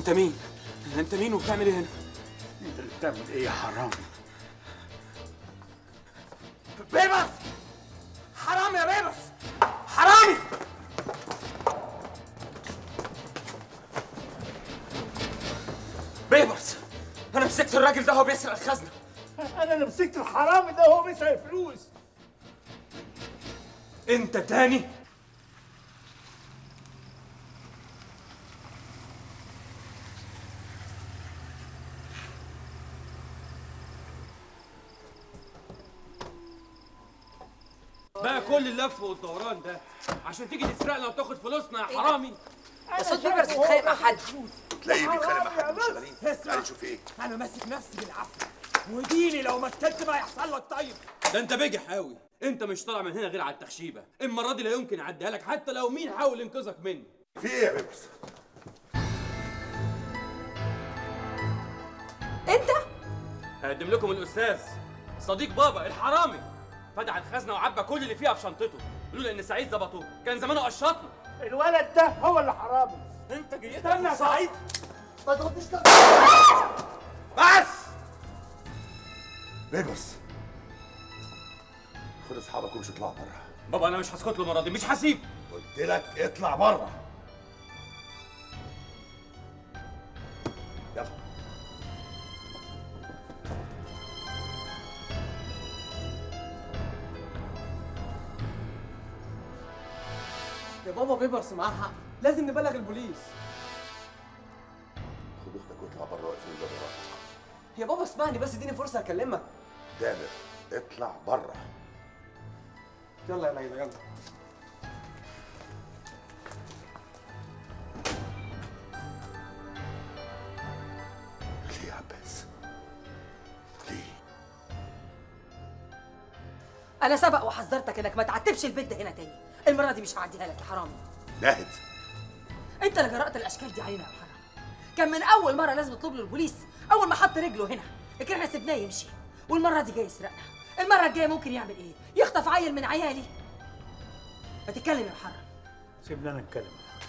انت مين انت مين وبتعمل ايه هنا انت اللي بتعمل ايه يا حرام بيبرس حرام يا بيبرس حرامي بيبرس انا مسكت الراجل ده وهو بيسرق الخزنه انا اللي مسكت الحرامي ده وهو بيسرق الفلوس انت تاني بقى كل اللف والدوران ده عشان تيجي تسرقنا وتاخد فلوسنا يا حرامي بس صوت بيبرس اتخانق مع حد تلاقيه بيتخانق مع حد مش شغالين تعالي نشوف ايه انا ماسك نفسي بالعافيه وديني لو ما سكت ما يحصل لك طيب ده انت بجح قوي انت مش طالع من هنا غير على التخشيبه المره دي لا يمكن اعديها لك حتى لو مين حاول ينقذك مني في ايه يا بيبرس انت هقدم لكم الاستاذ صديق بابا الحرامي فتح الخزنه وعبى كل اللي فيها في شنطته لولا ان سعيد ظبطوه كان زمانه قشطنا الولد ده هو اللي حرامي انت جيت استنى يا سعيد ما تغطيش بس بيبرس خد اصحابك وامشي اطلعوا بره بابا انا مش هسكت له المره دي مش هسيب قلت لك اطلع بره يلا يا بابا بيبرس معاه حق لازم نبلغ البوليس خد اختك واطلع بره واقفل الباب وراك يا بابا اسمعني بس اديني فرصه اكلمك تامر اطلع بره يلا يا ليلى يلا ليه يا عباس ليه انا سبق وحذرتك انك ما تعتبش البيت ده هنا تاني المره دي مش هعديها لك يا حرامي ناهد انت اللي جرأت الاشكال دي علينا يا حرام كان من اول مره لازم نطلب له البوليس اول ما حط رجله هنا لكن احنا سيبناه يمشي والمره دي جاي يسرقنا المره الجايه ممكن يعمل ايه يخطف عيل من عيالي ما تتكلم يا محرم سيبنا انا اتكلم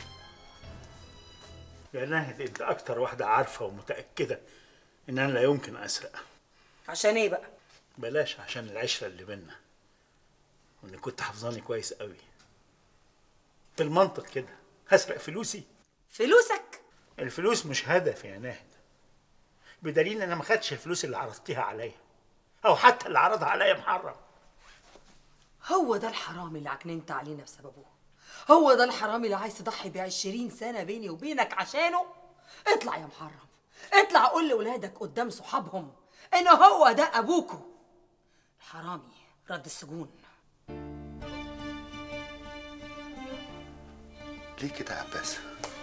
يا ناهد انت اكتر واحده عارفه ومتاكده ان انا لا يمكن اسرق عشان ايه بقى بلاش عشان العشره اللي بينا وان كنت حافظاني كويس قوي بالمنطق كده هسرق فلوسي فلوسك الفلوس مش هدف يا ناهد بدليل ان انا ما خدتش الفلوس اللي عرضتيها عليا او حتى اللي عرضها عليا محرم هو ده الحرامي اللي عكننت علينا بسببه هو ده الحرامي اللي عايز تضحي بعشرين سنة بيني وبينك عشانه اطلع يا محرم اطلع قول لولادك قدام صحابهم ان هو ده ابوكو الحرامي رد السجون ليه كده يا عباس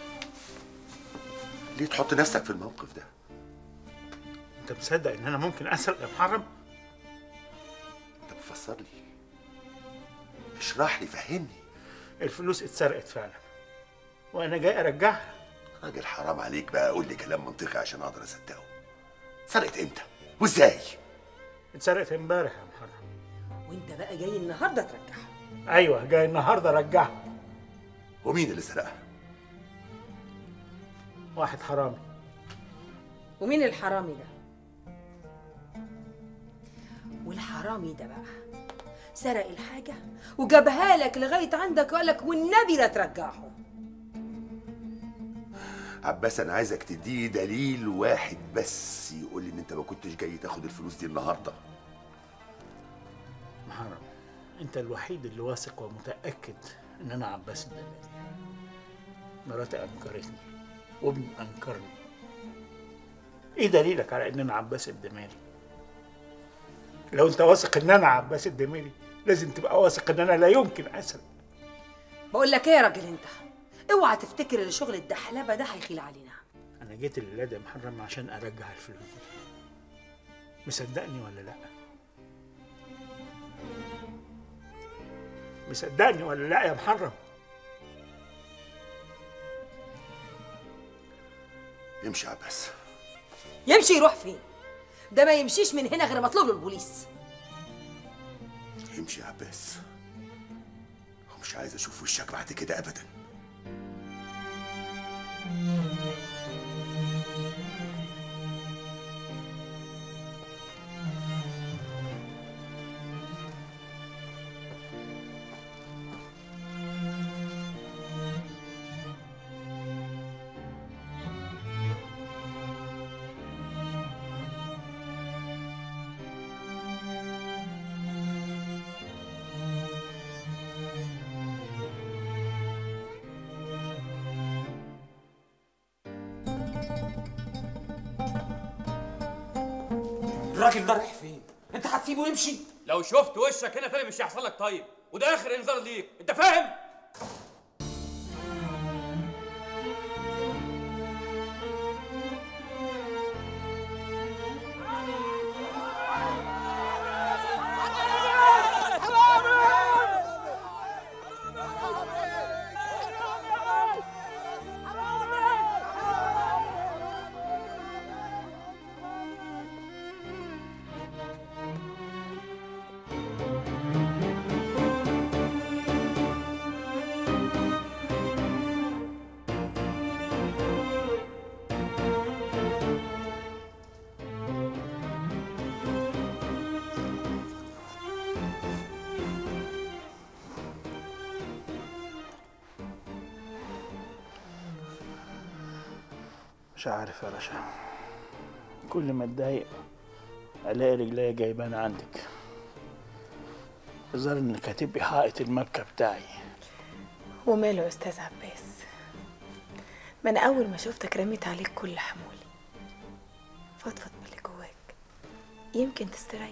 ليه تحط نفسك في الموقف ده انت مصدق ان انا ممكن اسرق يا محرم انت بتفسر لي اشرح لي فهمني الفلوس اتسرقت فعلا وانا جاي ارجعها راجل حرام عليك بقى قول لي كلام منطقي عشان اقدر اصدقه سرقت امتى وازاي اتسرقت امبارح يا محرم وانت بقى جاي النهارده ترجعها ايوه جاي النهارده ارجعها ومين اللي سرقها واحد حرامي ومين الحرامي ده والحرامي ده بقى سرق الحاجة وجابها لك لغاية عندك وقال لك والنبي لا ترجعهم عباس انا عايزك تديني دليل واحد بس يقول لي ان انت ما كنتش جاي تاخد الفلوس دي النهارده محرم انت الوحيد اللي واثق ومتاكد ان انا عباس الدلالي مراتي انكرتني وابني انكرني ايه دليلك على ان انا عباس الدماري لو انت واثق ان انا عباس الدماري لازم تبقى واثق ان انا لا يمكن اسرق بقول لك ايه يا راجل انت اوعى تفتكر ان شغل الدحلبة ده هيخيل علينا انا جيت الليله يا محرم عشان ارجع الفلوس دي مصدقني ولا لا مصدقني ولا لا يا محرم امشي يا عباس يمشي يروح فين ده ما يمشيش من هنا غير ما اطلب له البوليس امشي يا عباس ومش عايز اشوف وشك بعد كده ابدا الراجل ده رايح فين انت هتسيبه يمشي لو شفت وشك هنا تاني مش هيحصل لك طيب وده اخر انذار ليك انت فاهم مش عارف يا رشا كل ما اتضايق الاقي رجليا جايبانه عندك الظاهر انك هتبقي حائط المبكى بتاعي وماله يا استاذ عباس ما انا اول ما شفتك رميت عليك كل حمولي فضفض باللي جواك يمكن تستريح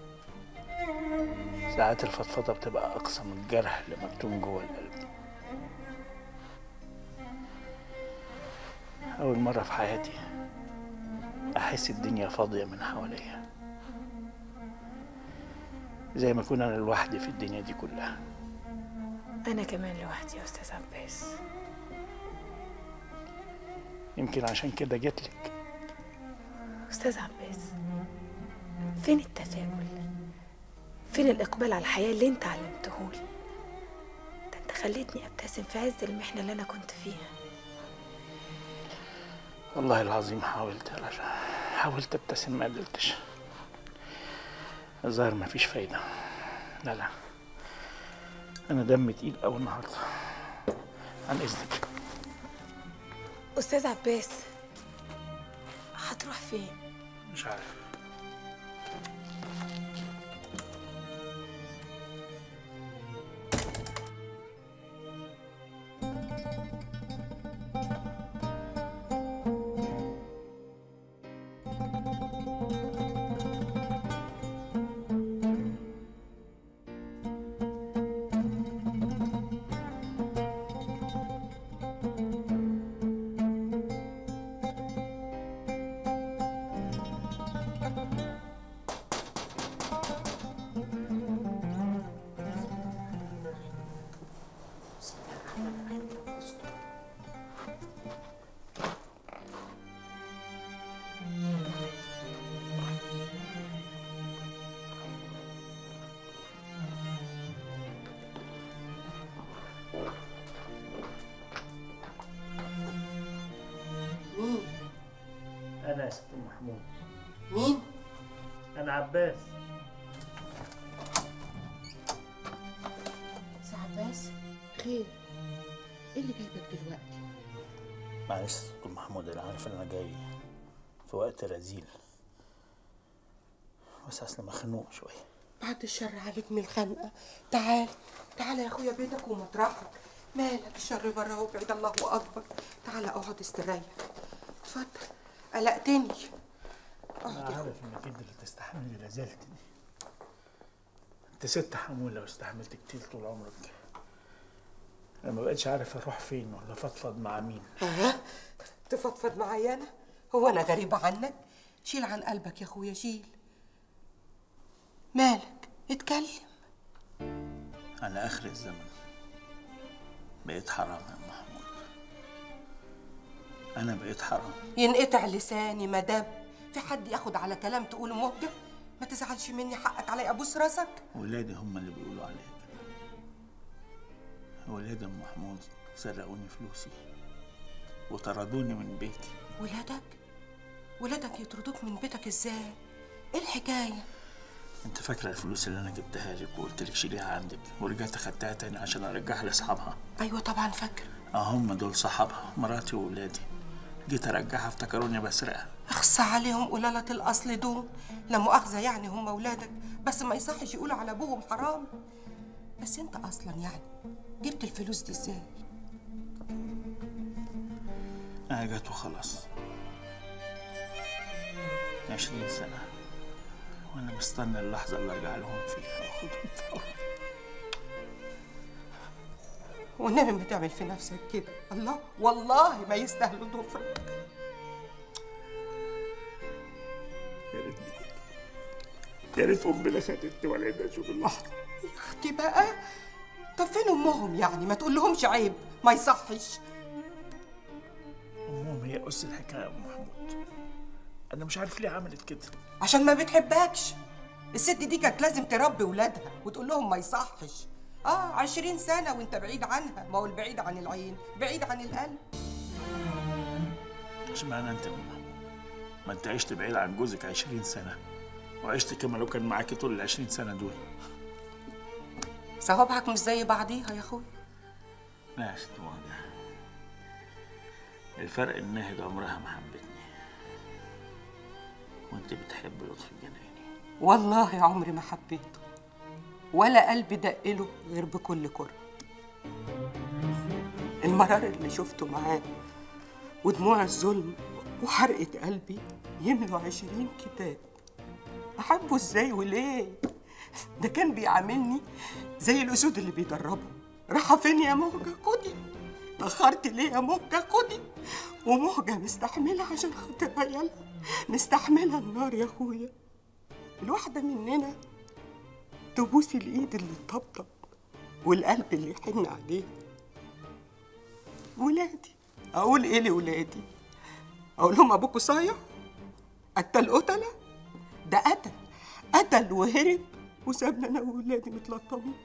ساعات الفضفضه بتبقى اقصى من الجرح اللي مكتوم جوه القلب اول مره في حياتي احس الدنيا فاضيه من حواليا زي ما اكون انا لوحدي في الدنيا دي كلها انا كمان لوحدي يا استاذ عباس يمكن عشان كده جيتلك استاذ عباس فين التفاؤل فين الاقبال على الحياه اللي انت علمتهولي ده انت خليتني ابتسم في عز المحنه اللي انا كنت فيها والله العظيم حاولت يا رجا حاولت ابتسم ما قدرتش الظاهر مفيش فايدة لا لا أنا دمي تقيل أوي النهاردة عن إذنك استاذ عباس هتروح فين مش عارف مين أنا يا ست محمود مين أنا عباس سي عباس خير ايه اللي جايبك دلوقتي معلش يا ست محمود أنا عارف إن أنا جاي في وقت رزيل بس أصل مخنوق شوية بعد الشر عليك من الخنقه تعال تعال يا اخويا بيتك ومطرحك مالك الشر بره وبعيد الله اكبر تعال اقعد استريح اتفضل قلقتني أنا عارف إنك أنت اللي تستحملي رزالتي دي أنت ست حمولة واستحملت كتير طول عمرك أنا ما بقتش عارف أروح فين ولا أفضفض مع مين ها تفضفض معايا انا هو انا غريبه عنك شيل عن قلبك يا اخويا شيل مالك اتكلم على آخر الزمن بقيت حرام يا محمود أنا بقيت حرام ينقطع لساني مدام في حد ياخد على كلام تقوله مهجة ما تزعلش مني حقك علي ابوس راسك ولادي هم اللي بيقولوا عليا كده ولاد ام محمود سرقوني فلوسي وطردوني من بيتي ولادك ولادك يطردوك من بيتك ازاي ايه الحكايه انت فاكره الفلوس اللي انا جبتها لك وقلت لك شيليها عندك ورجعت خدتها تاني عشان ارجعها لاصحابها ايوه طبعا فاكر اه هم دول صحابها مراتي وولادي جيت ارجعها افتكروني بسرقها اخص عليهم قلالة الاصل دول لا مؤاخذه يعني هم اولادك بس ما يصحش يقولوا على ابوهم حرام بس انت اصلا يعني جبت الفلوس دي ازاي انا جت وخلاص عشرين سنة وانا مستني اللحظه اللي ارجع لهم فيها واخدهم فورا والنبي ما تعمل في نفسك كده الله والله ما يستاهلوا ضفرك يا ريتني يا ريت امنا خدتني ولا اني اشوف اللحظه يا اختي بقى طب فين امهم يعني ما تقول لهمش عيب ما يصحش امهم هي اس الحكايه يا ام محمود انا مش عارف ليه عملت كده عشان ما بتحبكش الست دي كانت لازم تربي ولادها وتقول لهم ما يصحش اه عشرين سنة وانت بعيد عنها ما هو البعيد عن العين بعيد عن القلب اشمعنى انت يا ام محمود ما انت عشت بعيد عن جوزك 20 سنه وعشت كما لو كان معاكي طول ال 20 سنه دول صوابعك مش زي بعضيها يا اخويا لا يا ست واضح الفرق ان ناهد عمرها ما حبتني وانت بتحب لطفي الجنايني والله عمري ما حبيته ولا قلبي دقله غير بكل كره المرار اللي شفته معاه ودموع الظلم وحرقة قلبي يملوا عشرين كتاب أحبه ازاي وليه ده كان بيعاملني زي الأسود اللي بيدربوا رايحة فين يا مهجة خدي تأخرت ليه يا مهجة خدي ومهجة مستحملة عشان خاطر عيالها مستحملة النار يا أخويا الواحدة مننا تبوس الإيد اللي تطبطب والقلب اللي يحن عليه ولادي أقول إيه لولادي أقول لهم أبوكوا صايع قتل قتلة ده قتل قتل وهرب وسابنا أنا وولادي متلطمين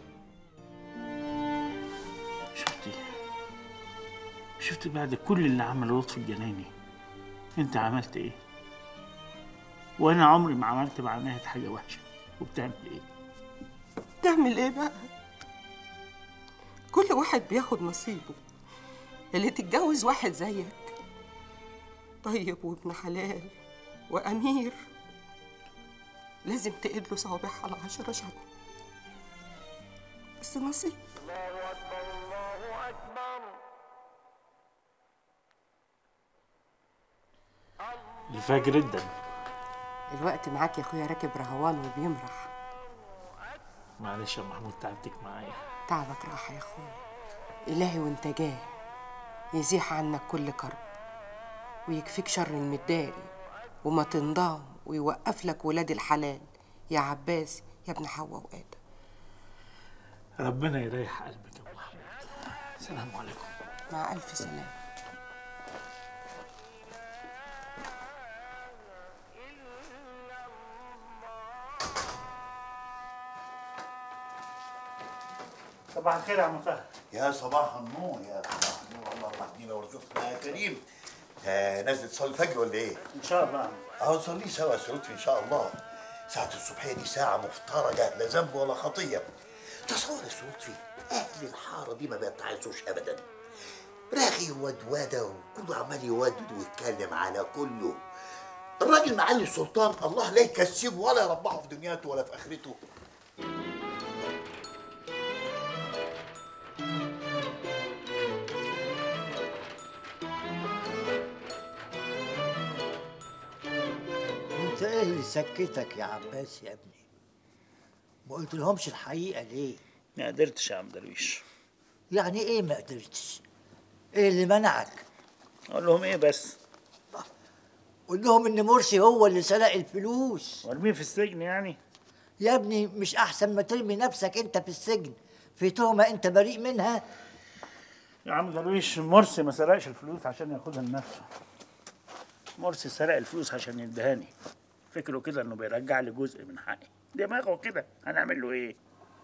شفتي شفتي بعد كل اللي عمله لطفي الجنايني انت عملت ايه وانا عمري ما عملت مع ناهد حاجه وحشه وبتعمل ايه تعمل إيه بقى كل واحد بياخد نصيبه اللي تتجوز واحد زيك طيب وابن حلال وأمير لازم تقيد له صوابعها على عشرة شهر بس نصيب الفجر الدم الوقت معاك يا اخويا راكب رهوان وبيمرح معلش يا محمود تعبتك معايا تعبك راحة يا اخويا إلهي وانت جاي يزيح عنك كل كرب ويكفيك شر المداري وما تنضام ويوقف لك ولاد الحلال يا عباس يا ابن حواء وآدم ربنا يريح قلبك يا محمود السلام عليكم مع ألف سلامة صباح الخير يا عم فهد يا صباح النور يا صباح النور اللهم اهدينا وارزقنا يا كريم آه نازل تصلي الفجر ولا ايه؟ ان شاء الله يا عم. اهو نصلي سوا يا سي لطفي ان شاء الله ساعة الصبحية دي ساعة مفترجة لا ذنب ولا خطية تصور يا سي لطفي أهل الحارة دي ما بيتعزوش أبدا راغي ودودة وكله عمال يودد ويتكلم على كله الراجل معلي السلطان الله لا يكسبه ولا يربحه في دنياته ولا في آخرته انت ايه اللي سكتك يا عباس يا ابني ما قلت لهمش الحقيقه ليه ما قدرتش يا عم درويش يعني ايه ما قدرتش ايه اللي منعك اقول لهم ايه بس قول لهم ان مرسي هو اللي سرق الفلوس وارميه في السجن يعني يا ابني مش احسن ما ترمي نفسك انت في السجن في تهمه انت بريء منها يا عم درويش مرسي ما سرقش الفلوس عشان ياخدها لنفسه مرسي سرق الفلوس عشان يدهاني فكره كده انه بيرجع لي جزء من حقي دماغه كده هنعمل له ايه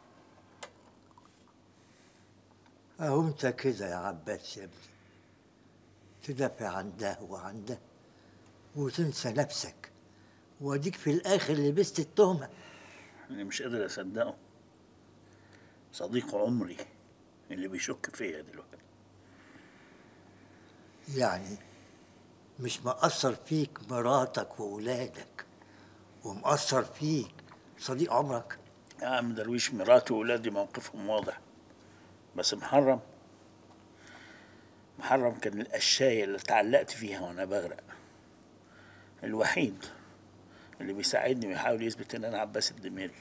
اهو انت كده يا عباس يا ابني تدافع عن ده وعن ده وتنسى نفسك واديك في الاخر لبست التهمه انا مش قادر اصدقه صديق عمري اللي بيشك فيا دلوقتي يعني مش مأثر فيك مراتك وولادك ومأثر فيك صديق عمرك يا عم درويش مراتي وولادي موقفهم واضح بس محرم محرم كان القشاية اللي اتعلقت فيها وانا بغرق الوحيد اللي بيساعدني ويحاول يثبت ان انا عباس الدميري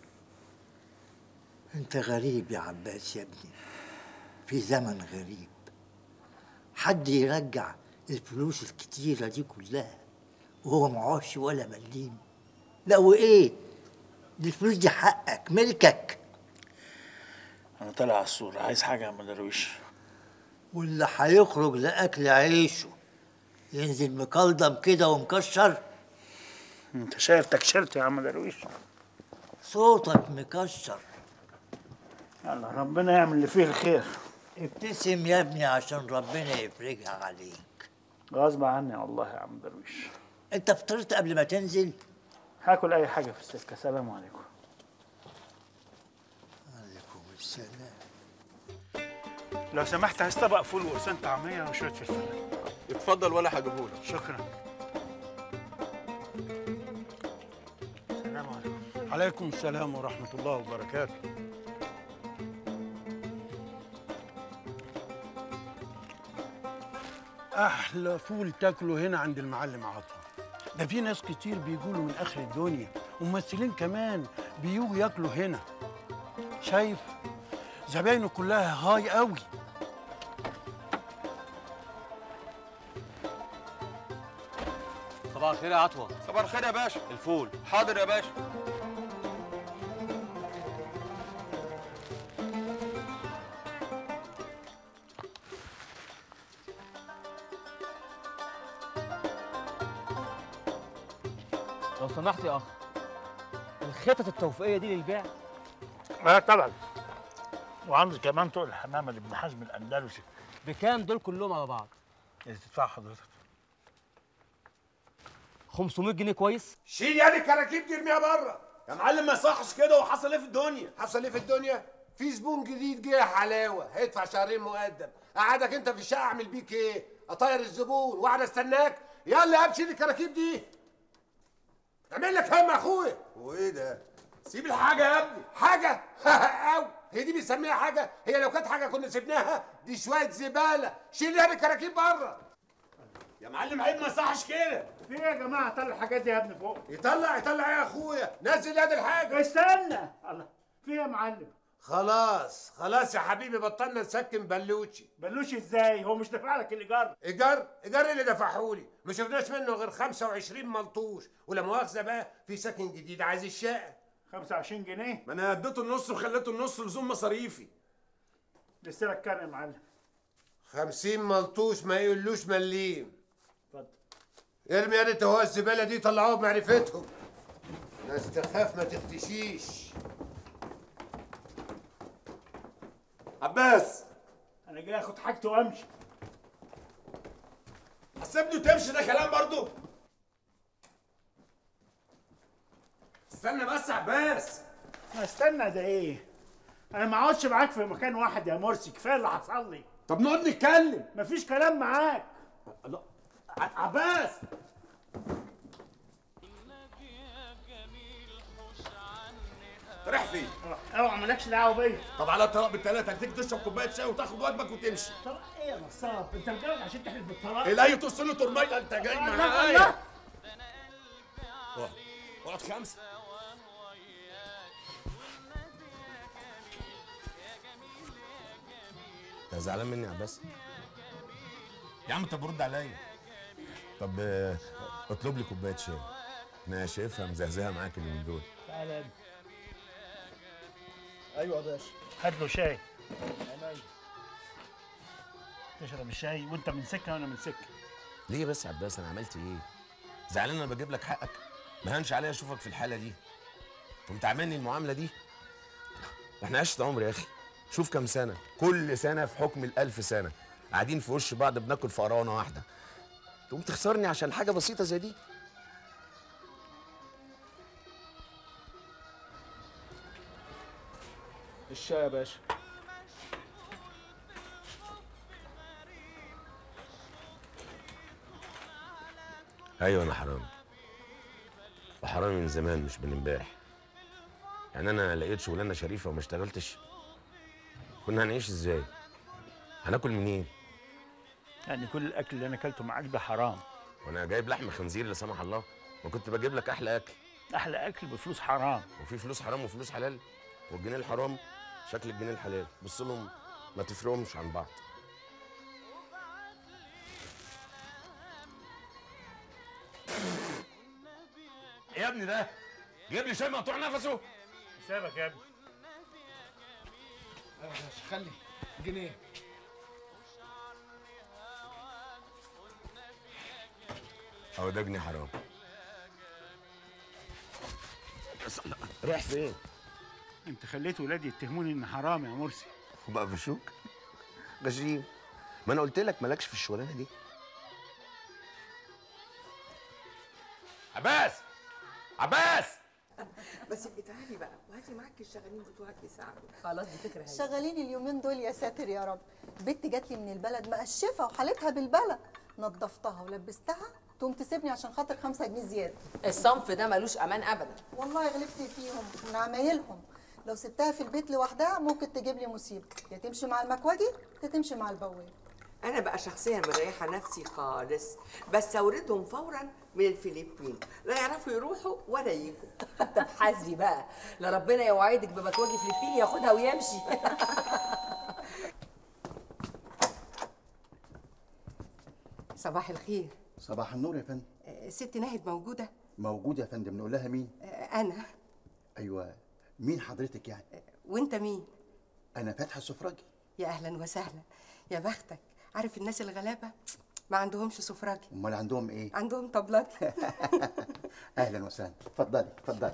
انت غريب يا عباس يا ابني في زمن غريب حد يرجع الفلوس الكتيرة دي كلها وهو معهوش ولا مليم لا وايه دي الفلوس دي حقك ملكك انا طالع على الصورة عايز حاجة يا عم درويش واللي هيخرج لأكل عيشه ينزل مكلضم كده ومكشر انت شايف تكشرت يا عم درويش صوتك مكشر يلا ربنا يعمل اللي فيه الخير ابتسم يا ابني عشان ربنا يفرجها عليك غصب عني والله يا عم درويش انت فطرت قبل ما تنزل هاكل اي حاجة في السكة سلام عليكم عليكم السلام لو سمحت عايز طبق فول وقرصان طعمية وشوية فلفل اتفضل ولا هجيبهولك شكرا سلام عليكم عليكم السلام ورحمة الله وبركاته أحلى فول تاكله هنا عند المعلم عطا ده في ناس كتير بيجولوا من آخر الدنيا وممثلين كمان بيجوا ياكلوا هنا شايف زباينه كلها هاي قوي صباح الخير يا عطوة صباح الخير يا باشا الفول حاضر يا باشا لو سمحت يا اخ الخطط التوفيقية دي للبيع اه طبعا وعندي كمان طوق الحمامة لابن حزم الأندلسي بكام دول كلهم على بعض اللي تدفع حضرتك 500 جنيه كويس شيل يا دي الكراكيب دي ارميها بره يا معلم ما يصحش كده وحصل ايه في الدنيا حصل ايه في الدنيا في زبون جديد جه حلاوه هيدفع شهرين مقدم قعدك انت في الشقه اعمل بيك ايه اطير الزبون واقعد استناك يلا يا شيل الكراكيب دي اعمل لك هم يا اخويا وايه ده سيب الحاجه يا ابني حاجه او هي دي بنسميها حاجه هي لو كانت حاجه كنا سيبناها دي شويه زباله شيل يا دي الكراكيب بره يا معلم عيب ما يصحش كده في ايه يا جماعة طلع الحاجات دي يا ابني فوق يطلع يطلع ايه يا اخويا نزل يد الحاجه استنى الله في ايه يا معلم خلاص خلاص يا حبيبي بطلنا نسكن بلوشي بلوش ازاي هو مش دافع لك الايجار ايجار ايجار اللي دفعهولي ما شفناش منه غير 25 ملطوش ولا مؤاخذه بقى في ساكن جديد عايز الشقه 25 جنيه ما انا اديته النص وخليته النص لزوم مصاريفي لسه لك كام يا معلم 50 ملطوش ما يقولوش مليم اتفضل ارمي يد هو الزباله دي طلعوها بمعرفتهم ناس تخاف ما تختشيش عباس انا جاي اخد حاجتي وامشي هسيبني وتمشي ده كلام برضو استنى بس يا عباس ما استنى ده ايه انا ما اقعدش معاك في مكان واحد يا مرسي كفايه اللي حصل لي طب نقعد نتكلم مفيش كلام معاك الله ع- عباس أنت رايح فين؟ اوعى مالكش دعوه بيا طب على الطلاق بالثلاثة هتيجي تشرب كوباية شاي وتاخد واجبك وتمشي. طب ايه يا نصاب انت مجرد عشان تحلف بالطلاق الأي توصل له ترمية أنت جاي الله، معايا. الله. اقعد. اقعد خمسة. انت زعلان مني يا عباس يا عم طب رد عليا. طب آه، اطلب لي كوبايه شاي انا شايفها مزهزهه معاك اليومين دول تعالى يا ابني. ايوه يا باشا هات له شاي تشرب الشاي وانت من سكه وانا من سكه ليه بس يا عباس انا عملت ايه زعلان انا بجيب لك حقك ما هنش عليا اشوفك في الحاله دي كنت عاملني المعامله دي احنا عشت عمر يا اخي شوف كام سنه كل سنه في حكم الالف سنه قاعدين في وش بعض بناكل فقرانه واحده تقوم تخسرني عشان حاجه بسيطه زي دي الشاي يا باشا ايوه انا حرامي وحرامي من زمان مش من امبارح يعني انا لقيت شغلانه شريفه وما اشتغلتش كنا هنعيش ازاي هناكل منين يعني كل الاكل اللي انا اكلته معاك ده حرام وانا جايب لحم خنزير لا سمح الله وكنت بجيب لك احلى اكل احلى اكل بفلوس حرام وفي فلوس حرام وفلوس حلال والجنيه الحرام شكل الجنيه الحلال بص لهم ما تفرقهمش عن بعض إيه يا ابني ده جيب لي شاي مقطوع نفسه حسابك يا ابني خلي جنيه اهو ده جنيه حرام بس الله، رايح فين؟ انت خليت ولادي يتهموني ان حرام يا مرسي بقى بشوك غشيم ما انا قلت لك مالكش في الشغلانه دي عباس عباس بس ابقي تعالي بقى وهاتي معاكي الشغالين بتوعك يساعدوا خلاص دي فكره هايله شغالين اليومين دول يا ساتر يا رب بنت جات لي من البلد مقشفه وحالتها بالبلد نظفتها ولبستها تقوم تسيبني عشان خاطر خمسة جنيه زياده الصنف ده ملوش امان ابدا والله غلبت فيهم من عمايلهم لو سبتها في البيت لوحدها ممكن تجيب لي مصيبه يا تمشي مع المكواجي يا تمشي مع البواب انا بقى شخصيا مريحه نفسي خالص بس اوردهم فورا من الفلبين لا يعرفوا يروحوا ولا يجوا طب حاسبي بقى لا ربنا يوعدك بمكواجي فلبيني ياخدها ويمشي صباح الخير صباح النور يا فندم آه، ست ناهد موجوده موجود يا فندم نقول لها مين آه، انا ايوه مين حضرتك يعني وانت مين انا فتحي السفراجي يا اهلا وسهلا يا بختك عارف الناس الغلابه ما عندهمش سفراجي امال عندهم ايه عندهم طبلات اهلا وسهلا اتفضلي اتفضلي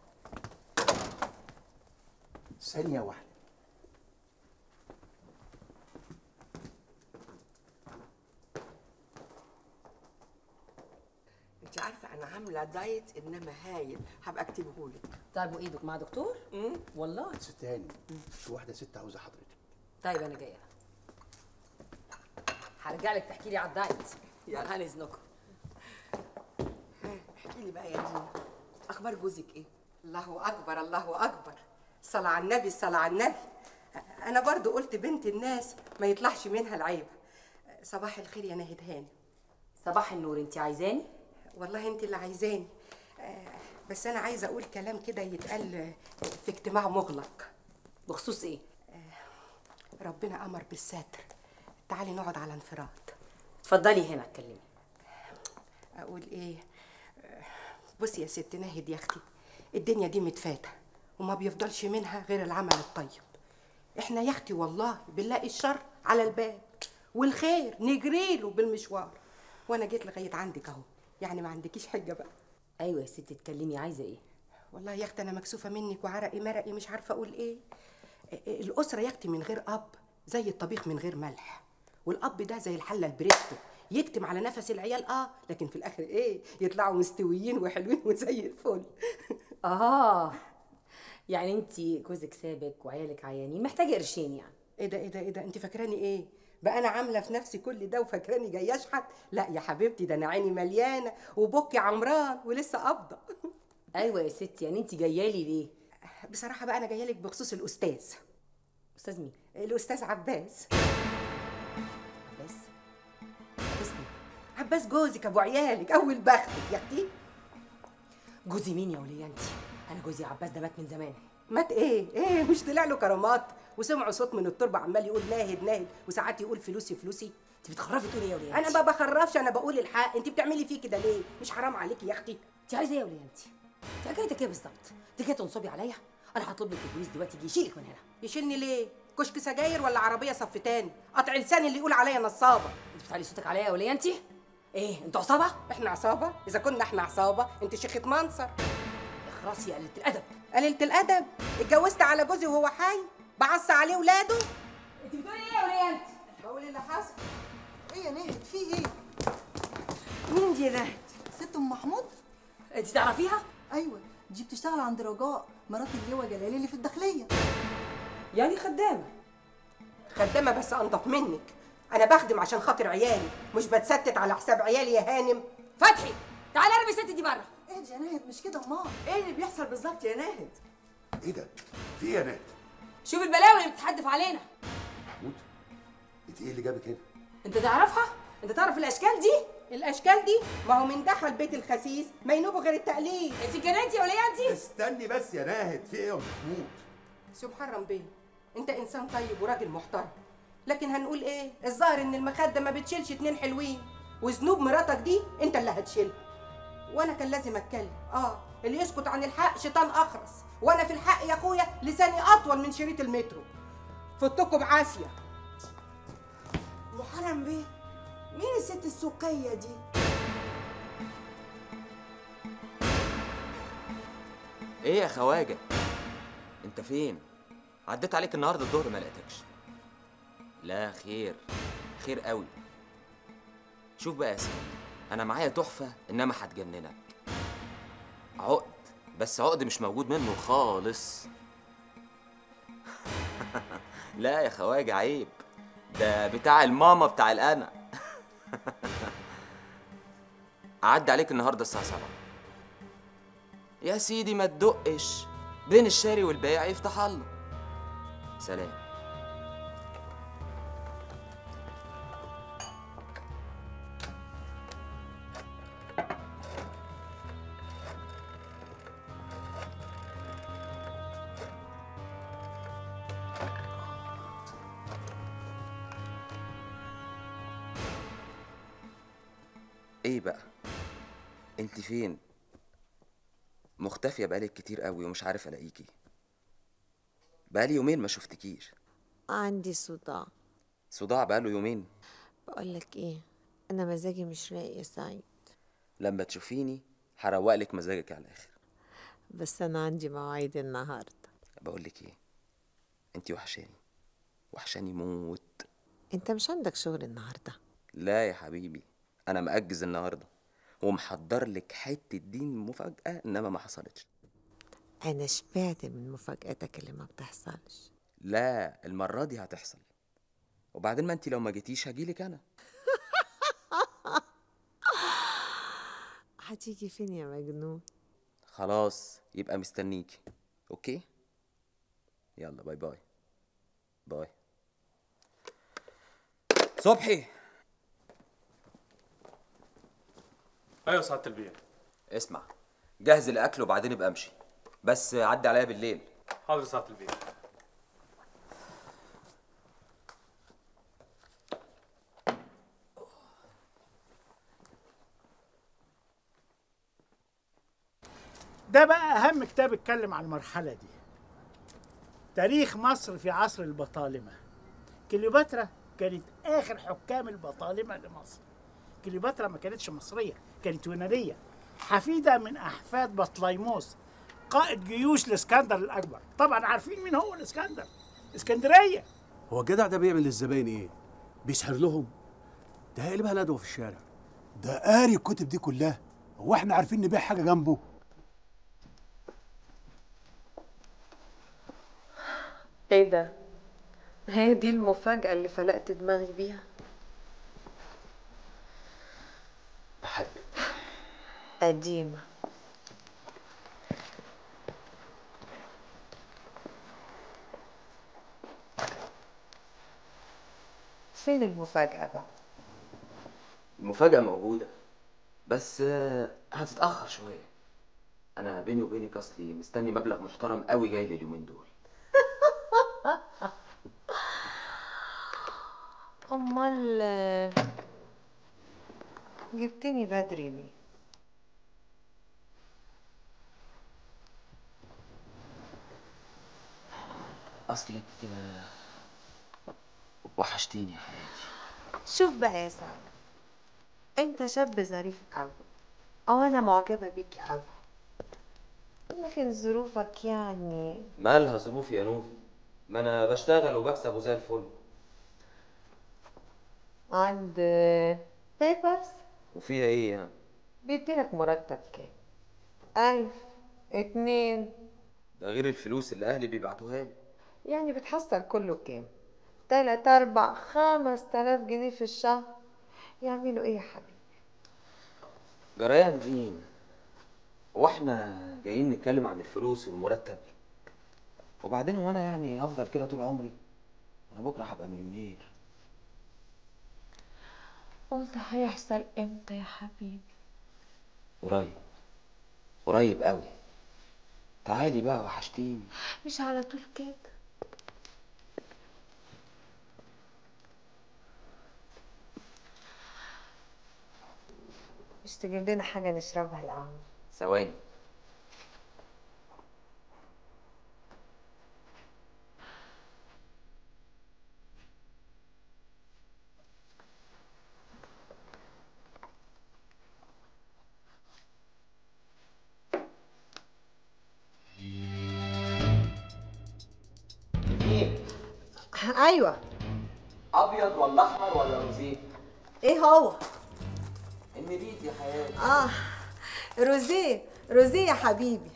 ثانيه واحده انت عارفه انا عامله دايت انما هايل هبقى اكتبهولك طيب وايدك مع دكتور والله ست هاني في واحده ست عاوزه حضرتك طيب انا جايه هرجع لك تحكي لي على الدايت يا عن اذنكم احكي لي بقى يا دينا اخبار جوزك ايه الله اكبر الله اكبر صلاه على النبي صلاه على النبي انا برضو قلت بنت الناس ما يطلعش منها العيب صباح الخير يا ناهد هاني صباح النور انت عايزاني والله انت اللي عايزاني آه، بس انا عايزه اقول كلام كده يتقال في اجتماع مغلق بخصوص ايه ربنا امر بالستر تعالي نقعد على انفراد اتفضلي هنا اتكلمي اقول ايه آه، بصي يا ست ناهد يا اختي الدنيا دي متفاته وما بيفضلش منها غير العمل الطيب احنا يا اختي والله بنلاقي الشر على الباب والخير نجريله بالمشوار وانا جيت لغايه عندك اهو يعني ما عندكيش حجه بقى ايوه يا ستي اتكلمي عايزه ايه والله يا اختي انا مكسوفه منك وعرقي مرقي مش عارفه اقول ايه الاسره يا اختي من غير اب زي الطبيخ من غير ملح والاب ده زي الحله البريستو يكتم على نفس العيال اه لكن في الاخر ايه يطلعوا مستويين وحلوين وزي الفل اه يعني انت جوزك سابك وعيالك عيانين محتاجه قرشين يعني ايه ده ايه ده ايه ده انت فاكراني ايه بقى انا عامله في نفسي كل ده وفاكراني جايه اشحت لا يا حبيبتي ده انا عيني مليانه وبكي عمران ولسه قابضه ايوه يا ستي يعني انت جايه لي ليه بصراحه بقى انا جايه لك بخصوص الاستاذ استاذ مين الاستاذ عباس عباس عباس مين عباس جوزك ابو عيالك اول بختك يا اختي جوزي مين يا وليه انت انا جوزي عباس ده مات من زمان مات ايه ايه مش طلع له كرامات وسمعوا صوت من التربه عمال يقول ناهد ناهد وساعات يقول فلوسي فلوسي انت بتخرفي تقولي ايه يا وليه انا ما بخرفش انا بقول الحق انت بتعملي فيه كده ليه مش حرام عليكي يا اختي انت عايزه ايه يا وليه انت انت حكايتك ايه بالظبط انت جايه تنصبي عليا انا هطلب لك البوليس دلوقتي يجي يشيلك من هنا يشيلني ليه كشك سجاير ولا عربيه صف تاني قطع لساني اللي يقول عليا نصابه انت بتعلي صوتك عليا يا وليه انت ايه انتوا عصابه احنا عصابه اذا كنا احنا عصابه انت شيخه منصر اخرسي يا قليله الادب قليله الادب اتجوزت على جوزي وهو حي بعص عليه ولاده انت بتقولي ايه يا وليه انت بقول اللي حصل ايه يا ناهد في ايه مين دي نهد ست ام محمود انت تعرفيها ايوه دي بتشتغل عند رجاء مرات اللواء جلال اللي في الداخليه يعني خدامه خدامه بس انضف منك انا بخدم عشان خاطر عيالي مش بتستت على حساب عيالي يا هانم فتحي تعالي ارمي الست دي بره ايه يا ناهد مش كده امال ايه اللي بيحصل بالظبط يا ناهد ايه ده؟ في ايه يا نات؟ شوف البلاوي اللي بتتحدف علينا محمود انت ايه اللي جابك هنا؟ انت تعرفها انت تعرف الاشكال دي الاشكال دي ما هو من دخل بيت الخسيس ما ينوبوا غير التقليد انت جننتي يا وليه انت استني بس يا ناهد في ايه يا محمود سبحان بيه انت انسان طيب وراجل محترم لكن هنقول ايه الظاهر ان المخده ما بتشيلش اتنين حلوين وذنوب مراتك دي انت اللي هتشيلها وانا كان لازم اتكلم اه اللي يسكت عن الحق شيطان اخرس وانا في الحق يا اخويا لساني اطول من شريط المترو فوتكم بعافيه محرم بيه مين الست السوقية دي؟ ايه يا خواجه انت فين عديت عليك النهارده الظهر ما لقيتكش لا خير خير قوي شوف بقى يا سيدي انا معايا تحفه انما هتجننك عقد بس عقد مش موجود منه خالص لا يا خواجه عيب ده بتاع الماما بتاع الانا عدى عليك النهارده الساعه 7 يا سيدي ما تدقش بين الشاري والبياع يفتح الله سلام ايه بقى انت فين مختفية بقالك كتير قوي ومش عارف الاقيكي بقالي يومين ما شفتكيش عندي صداع صداع بقاله يومين بقولك ايه انا مزاجي مش رايق يا سعيد لما تشوفيني هروق لك مزاجك على الاخر بس انا عندي مواعيد النهارده بقول لك ايه انت وحشاني وحشاني موت انت مش عندك شغل النهارده لا يا حبيبي انا مأجز النهارده ومحضر لك حته دين مفاجاه انما ما حصلتش انا شبعت من مفاجاتك اللي ما بتحصلش لا المره دي هتحصل وبعدين ما انت لو ما جيتيش هجيلك انا هتيجي فين يا مجنون خلاص يبقى مستنيكي اوكي يلا باي باي باي صبحي ايوه سعاده البيع اسمع جهز الاكل وبعدين ابقى امشي بس عدي عليا بالليل حاضر سعاده البيع ده بقى أهم كتاب اتكلم عن المرحلة دي تاريخ مصر في عصر البطالمة كليوباترا كانت آخر حكام البطالمة لمصر كليوباترا ما كانتش مصرية كانت يونانية حفيدة من أحفاد بطليموس قائد جيوش الإسكندر الأكبر طبعا عارفين مين هو الإسكندر اسكندرية هو الجدع ده بيعمل للزباين ايه؟ بيسحر لهم؟ ده هيقلبها ندوه في الشارع ده قاري الكتب دي كلها هو احنا عارفين نبيع حاجه جنبه ايه ده هي دي المفاجأة اللي فلقت دماغي بيها بحبك قديمة فين المفاجأة بقى؟ المفاجأة موجودة بس آه، هتتأخر شوية أنا بيني وبينك أصلي مستني مبلغ محترم قوي جاي لي اليومين دول أمال آه، جبتني بدري ليه؟ أصلك آه، وحشتيني يا حياتي شوف بقى يا سعد انت شاب ظريف قوي او انا معجبة بيك قوي لكن ظروفك يعني مالها ظروفي يا نوفي ما أنا بشتغل وبكسب وزي الفل عند بيبرز وفيها إيه يعني بيديلك مرتب كام ألف اتنين ده غير الفلوس اللي أهلي بيبعتوها لي يعني بتحصل كله كام تلات أربع خمس تلاف جنيه في الشهر يعملوا ايه يا حبيبي جريان مين واحنا جايين نتكلم عن الفلوس والمرتب وبعدين وانا يعني هفضل كده طول عمري انا بكره هبقى مليونير وده هيحصل امتى يا حبيبي قريب قريب قوي تعالي بقى وحشتيني مش على طول كده مش تجيب لنا حاجة نشربها الأول ثواني ايوه ابيض ولا احمر ولا روزيه ايه هو النبيت يا حياتي اه روزيه روزيه يا حبيبي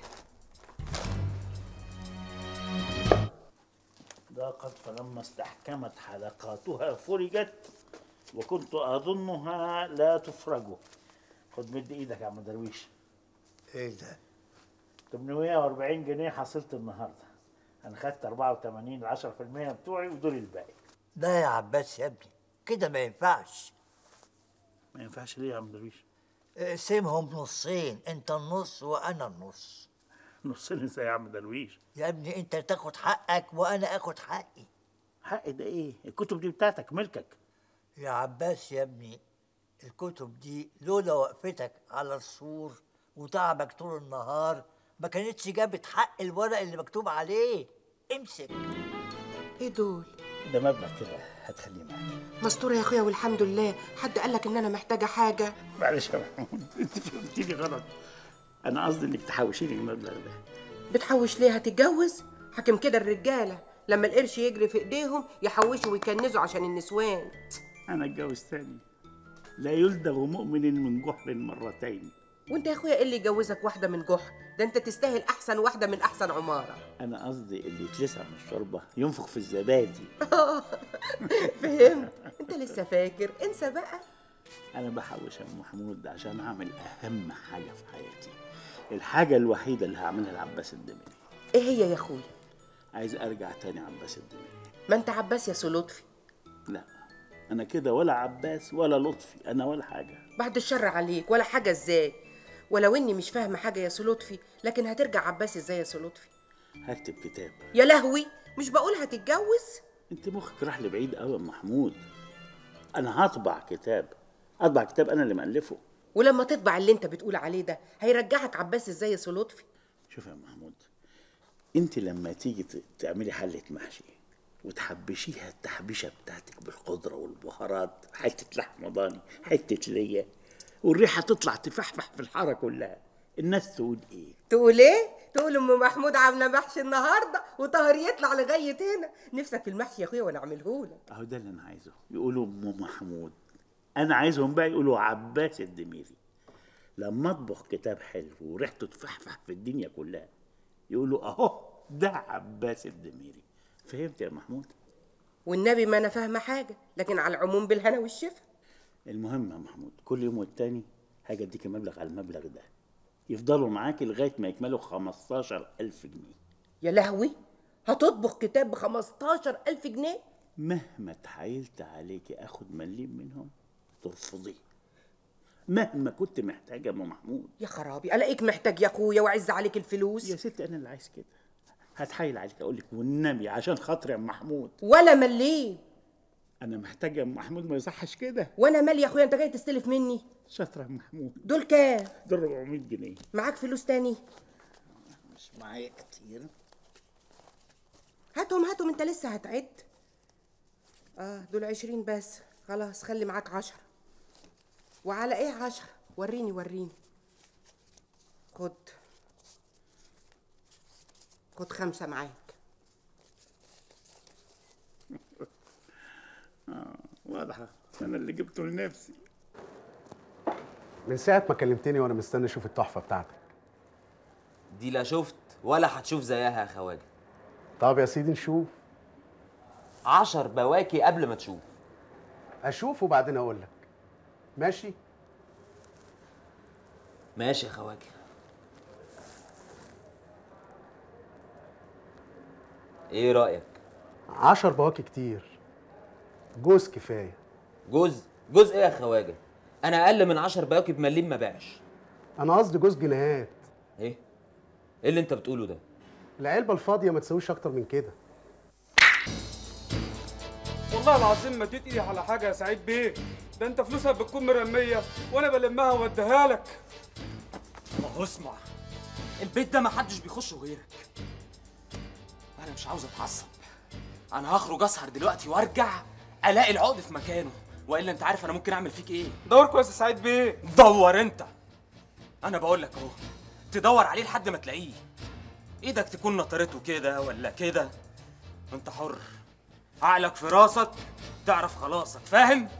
ضاقت فلما استحكمت حلقاتها فرجت وكنت أظنها لا تفرج خد مد ايدك يا عم درويش ايه ده 840 جنيه حصلت النهارده انا خدت 84 ال 10% بتوعي ودول الباقي لا يا عباس يا ابني كده ما ينفعش ما ينفعش ليه يا عم درويش اقسمهم نصين انت النص وانا النص نصين ازاي يا عم درويش يا ابني انت تاخد حقك وانا اخد حقي حقي ده ايه الكتب دي بتاعتك ملكك يا عباس يا ابني الكتب دي لولا وقفتك على السور وتعبك طول النهار ما كانتش جابت حق الورق اللي مكتوب عليه امسك ايه دول ده مبلغ كده هتخليه معاك مستورة يا اخويا والحمد لله حد قالك ان انا محتاجة حاجة معلش يا محمود انت فهمتيني غلط انا قصدي انك تحوشي لي المبلغ ده بتحوش ليه هتتجوز حكم كده الرجالة لما القرش يجري في ايديهم يحوشوا ويكنزوا عشان النسوان انا اتجوز تاني لا يلدغ مؤمن من جحر مرتين وانت يا اخويا ايه اللي يجوزك واحدة من جحر ده انت تستاهل احسن واحدة من احسن عمارة انا قصدي اللي يتلسع من الشوربه ينفخ في الزبادي فهمت انت لسه فاكر انسى بقى انا بحوش يا أم محمود عشان اعمل اهم حاجه في حياتي الحاجه الوحيده اللي هعملها لعباس الدمري ايه هي يا اخويا عايز ارجع تاني عباس الدمري ما انت عباس يا سو لطفي لا انا كده ولا عباس ولا لطفي انا ولا حاجه بعد الشر عليك ولا حاجة ازاي ولو اني مش فاهمة حاجة يا سو لطفي لكن هترجع عباس ازاي يا سو لطفي هكتب كتاب يا لهوي مش بقول هتتجوز انت مخك راح لبعيد قوي يا محمود انا هطبع كتاب اطبع كتاب انا اللي مالفه ولما تطبع اللي انت بتقول عليه ده هيرجعك عباس ازاي يا سو لطفي شوف يا محمود انت لما تيجي ت- تعملي حلة محشي وتحبشيها التحبيشة بتاعتك بالخضرة والبهارات حتة لحمة ضاني حتة ليا والريحة تطلع تفحفح في الحارة كلها الناس تقول ايه تقول ايه تقول ام محمود عامله محشي النهارده وطاهر يطلع لغايه هنا نفسك في المحشي يا اخويا وانا اعمله لك اهو ده اللي انا عايزه يقولوا ام محمود انا عايزهم بقى يقولوا عباس الدميري لما اطبخ كتاب حلو وريحته تفحفح في الدنيا كلها يقولوا اهو ده عباس الدميري فهمت يا محمود والنبي ما انا فاهمه حاجه لكن على العموم بالهنا والشفا المهم يا محمود كل يوم والتاني هاجي اديك مبلغ على المبلغ ده يفضلوا معاكي لغايه ما يكملوا 15000 جنيه يا لهوي هتطبخ كتاب ب 15000 جنيه مهما اتحايلت عليكي اخد مليم منهم ترفضيه مهما كنت محتاجه يا ام محمود يا خرابي الاقيك محتاج يا اخويا واعز عليك الفلوس يا ستي انا اللي عايز كده هتحايل عليك اقول لك والنبي عشان خاطري يا ام محمود ولا مليم انا محتاج يا ام محمود ما يصحش كده وانا مالي يا اخويا انت جاي تستلف مني شاطره يا محمود دول كام دول 400 جنيه معاك فلوس تاني مش معايا كتير هاتهم هاتهم انت لسه هتعد اه دول عشرين بس خلاص خلي معاك عشرة وعلى ايه عشرة وريني وريني خد خد خمسة معاك اه واضحه انا اللي جبته لنفسي من ساعة ما كلمتني وأنا مستني أشوف التحفة بتاعتك دي لا شفت ولا هتشوف زيها يا خواجه طب يا سيدي نشوف عشر بواكي قبل ما تشوف أشوف وبعدين أقول لك ماشي ماشي يا خواجه ايه رايك عشر بواكي كتير جوز كفاية جوز جزء ايه يا خواجه انا اقل من 10 بواكب بمليم ما باعش انا قصدي جوز جنيهات ايه ايه اللي انت بتقوله ده العلبه الفاضيه ما تسويش اكتر من كده والله العظيم ما تتقلي على حاجه يا سعيد بيه ده انت فلوسها بتكون مرميه وانا بلمها واديها لك اهو اسمع البيت ده محدش بيخشه غيرك انا مش عاوز اتعصب انا هخرج اسهر دلوقتي وارجع الاقي العقد في مكانه والا انت عارف انا ممكن اعمل فيك ايه دور كويس يا سعيد بيه دور انت انا بقول لك اهو تدور عليه لحد ما تلاقيه ايدك تكون نطرته كده ولا كده انت حر عقلك في راسك تعرف خلاصك فاهم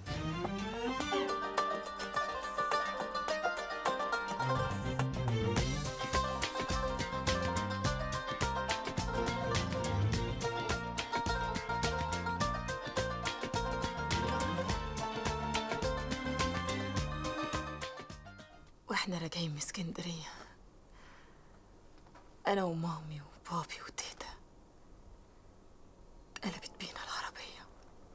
واحنا راجعين من اسكندرية أنا ومامي وبابي وتيتا اتقلبت بينا العربية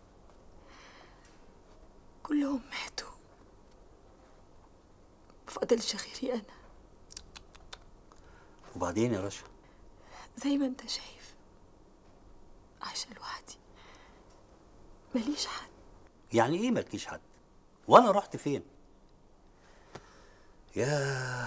كلهم ماتوا مفضلش غيري أنا وبعدين يا رشا زي ما انت شايف عايشة لوحدي ماليش حد يعني ايه مالكيش حد وانا رحت فين يا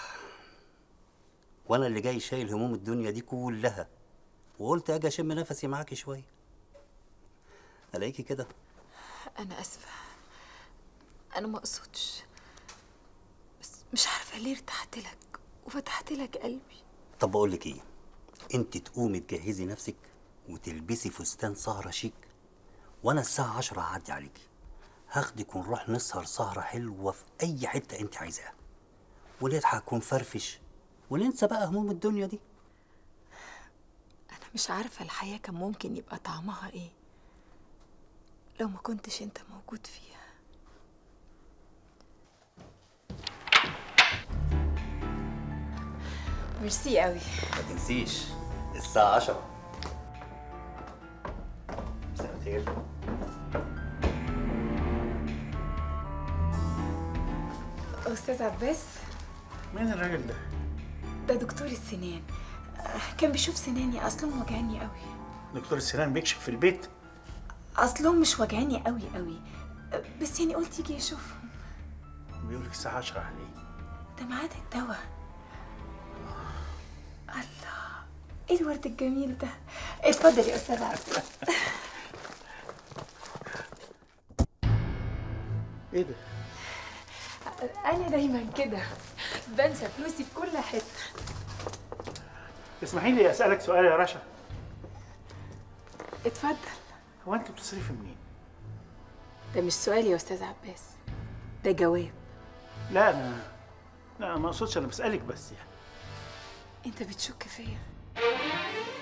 وانا اللي جاي شايل هموم الدنيا دي كلها وقلت اجي اشم نفسي معاكي شويه الاقيكي كده أنا آسفة أنا ما أقصدش بس مش عارفة ليه ارتحت لك وفتحت لك قلبي طب بقول لك ايه انت تقومي تجهزي نفسك وتلبسي فستان سهره شيك وانا الساعه عشرة هعدي عليكي هاخدك ونروح نسهر سهره حلوه في اي حته انت عايزاها ونضحك ونفرفش وننسى بقى هموم الدنيا دي أنا مش عارفة الحياة كان ممكن يبقى طعمها إيه لو ما كنتش أنت موجود فيها ميرسي قوي ما تنسيش الساعه عشرة مساء الخير أستاذ عباس مين الراجل ده؟ ده دكتور السنان آه، كان بيشوف سناني أصلهم وجعاني قوي دكتور السنان بيكشف في البيت أصلهم مش وجعاني قوي قوي آه، بس يعني قلت يجي يشوفهم بيقول لك الساعة 10 عليه ده ميعاد الدواء الله ايه الورد الجميل ده اتفضل يا استاذ عباس ايه ده؟ انا دايما كده بنسى فلوسي في كل حته تسمحي لي اسالك سؤال يا رشا اتفضل هو انت بتصرفي منين؟ ده مش سؤال يا استاذ عباس ده جواب لا انا لا ما اقصدش انا بسالك بس يعني انت بتشك فيا